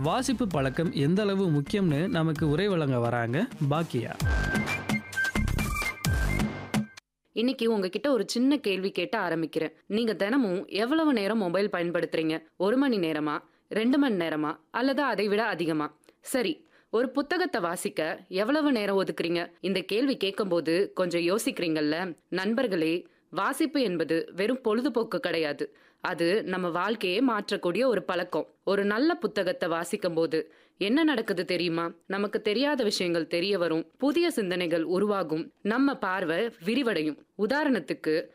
வாசிப்பு பழக்கம் எந்த அளவு முக்கியம்னு நமக்கு உரை வழங்க வராங்க பாக்கியா இன்னைக்கு உங்ககிட்ட ஒரு சின்ன கேள்வி கேட்டு ஆரம்பிக்கிறேன் நீங்க தினமும் எவ்வளவு நேரம் மொபைல் பயன்படுத்துறீங்க ஒரு மணி நேரமா ரெண்டு மணி நேரமா அல்லது அதை விட அதிகமா சரி ஒரு புத்தகத்தை வாசிக்க எவ்வளவு நேரம் ஒதுக்குறீங்க இந்த கேள்வி கேட்கும்போது கொஞ்சம் யோசிக்கிறீங்கல்ல நண்பர்களே வாசிப்பு என்பது வெறும் பொழுதுபோக்கு கிடையாது அது நம்ம வாழ்க்கையே மாற்றக்கூடிய ஒரு பழக்கம் ஒரு நல்ல புத்தகத்தை வாசிக்கும் போது என்ன நடக்குது தெரியுமா நமக்கு தெரியாத விஷயங்கள் தெரிய வரும் புதிய சிந்தனைகள் உருவாகும் நம்ம பார்வை விரிவடையும் உதாரணத்துக்கு